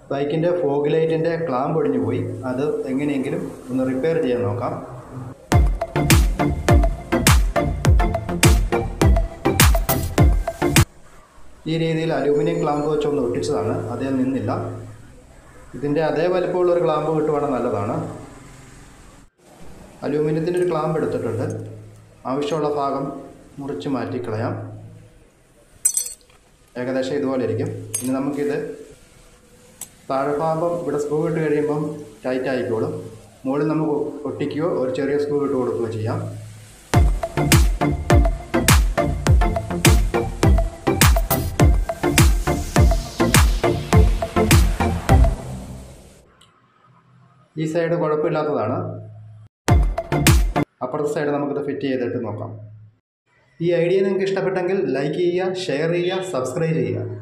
ബൈക്കിൻ്റെ ഫോഗ് ലൈറ്റിൻ്റെ ക്ലാമ്പ് ഒടിഞ്ഞു പോയി അത് എങ്ങനെയെങ്കിലും ഒന്ന് റിപ്പയർ ചെയ്യാൻ നോക്കാം ഈ രീതിയിൽ അലൂമിനിയം ക്ലാമ്പ് വെച്ചൊന്ന് ഒട്ടിച്ചതാണ് അതിൽ നിന്നില്ല ഇതിൻ്റെ അതേ വലിപ്പമുള്ള ഒരു ക്ലാമ്പ് കിട്ടുവാണെങ്കിൽ നല്ലതാണ് അലൂമിനിയത്തിൻ്റെ ഒരു ക്ലാമ്പ് എടുത്തിട്ടുണ്ട് ആവശ്യമുള്ള ഭാഗം മുറിച്ച് മാറ്റിക്കളയാം ഏകദേശം ഇതുപോലെ ഇരിക്കും ഇനി നമുക്കിത് താഴെഭാഗം ഇവിടെ സ്ക്രൂ ഇട്ട് കഴിയുമ്പം ടൈറ്റ് ആയിക്കോളും മുകളിൽ നമുക്ക് ഒട്ടിക്കുകയോ ഒരു ചെറിയ സ്ക്രൂ ഇട്ട് കൊടുക്കുകയോ ചെയ്യാം ഈ സൈഡ് കുഴപ്പമില്ലാത്തതാണ് അപ്പുറത്തെ സൈഡ് നമുക്കിത് ഫിറ്റ് ചെയ്തിട്ട് നോക്കാം ഈ ഐഡിയ നിങ്ങൾക്ക് ഇഷ്ടപ്പെട്ടെങ്കിൽ ലൈക്ക് ചെയ്യുക ഷെയർ ചെയ്യുക സബ്സ്ക്രൈബ് ചെയ്യുക